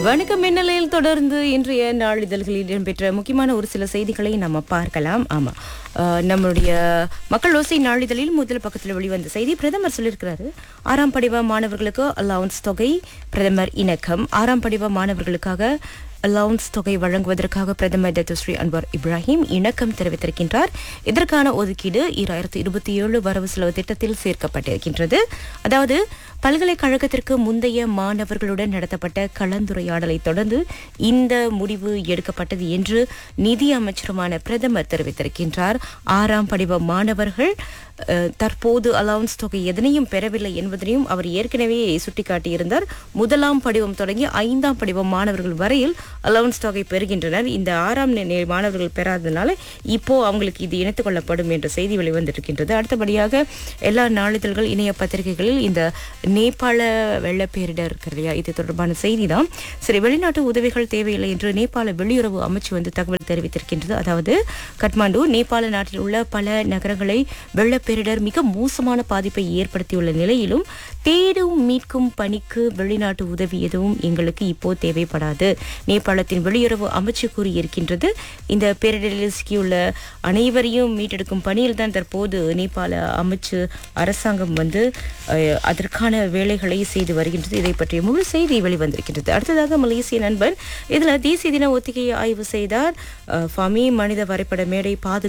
வணக்கம் மின்னலையில் தொடர்ந்து இன்றைய நாளிதழ்களில் இடம்பெற்ற முக்கியமான ஒரு சில செய்திகளை நம்ம பார்க்கலாம் ஆமா அஹ், நம்மளுடைய மக்கள் ஓசை நாளிதழில் முதல் பக்கத்தில் வெளிவந்த செய்தி பிரதமர் சொல்லியிருக்கிறாரு ஆறாம் படிவ மாணவர்களுக்கு அலவுன்ஸ் தொகை பிரதமர் இணக்கம் ஆறாம் படிவ மாணவர்களுக்காக அலவுன்ஸ் தொகை வழங்குவதற்காக பிரதமர் டத்துஸ்ரீ அன்வர் இப்ராஹிம் இணக்கம் தெரிவித்திருக்கின்றார் இதற்கான ஒதுக்கீடு இரண்டாயிரத்தி இருபத்தி ஏழு வரவு செலவு திட்டத்தில் சேர்க்கப்பட்டிருக்கின்றது அதாவது பல்கலைக்கழகத்திற்கு முந்தைய மாணவர்களுடன் நடத்தப்பட்ட கலந்துரையாடலை தொடர்ந்து இந்த முடிவு எடுக்கப்பட்டது என்று நிதி அமைச்சருமான பிரதமர் தெரிவித்திருக்கின்றார் ஆறாம் படிவ மாணவர்கள் அஹ், தற்போது அலவுன்ஸ் தொகை எதனையும் பெறவில்லை என்பதனையும் அவர் ஏற்கனவே சுட்டிக்காட்டியிருந்தார் முதலாம் படிவம் தொடங்கி ஐந்தாம் படிவம் மாணவர்கள் வரையில் அலவுன்ஸ் தொகை பெறுகின்றனர் இந்த ஆறாம் நிலை மாணவர்கள் பெறாததுனால இப்போ அவங்களுக்கு இது இணைத்துக் கொள்ளப்படும் என்ற செய்தி வெளிவந்திருக்கின்றது அடுத்தபடியாக எல்லா நாளிதழ்கள் இணைய பத்திரிகைகளில் இந்த நேபாள வெள்ள பேரிடர் இருக்கு இல்லையா இது தொடர்பான செய்தி தான் சரி வெளிநாட்டு உதவிகள் தேவையில்லை என்று நேபாள வெளியுறவு அமைச்சு வந்து தகவல் தெரிவித்திருக்கின்றது அதாவது கட்மாண்டு நேபாள நாட்டில் உள்ள பல நகரங்களை வெள்ள பேரிடர் மிக மோசமான பாதிப்பை ஏற்படுத்தியுள்ள நிலையிலும் தேடும் மீட்கும் பணிக்கு வெளிநாட்டு உதவி எதுவும் எங்களுக்கு இப்போ தேவைப்படாது நேபாளத்தின் வெளியுறவு அமைச்சு கூறியிருக்கின்றது இந்த பேரிடரில் சிக்கியுள்ள அனைவரையும் மீட்டெடுக்கும் பணியில் தான் தற்போது நேபாள அமைச்சு அரசாங்கம் வந்து அஹ், அதற்கான வேலைகளை செய்து வருகின்றது இதை பற்றிய முழு செய்தி வெளிவந்திருக்கின்றது அடுத்ததாக மலேசிய நண்பன் இதுல தேசிய தின ஒத்திகையை ஆய்வு செய்தார் அஹ், ஃபமி மனித வரைபட மேடை பாதுகாப்பு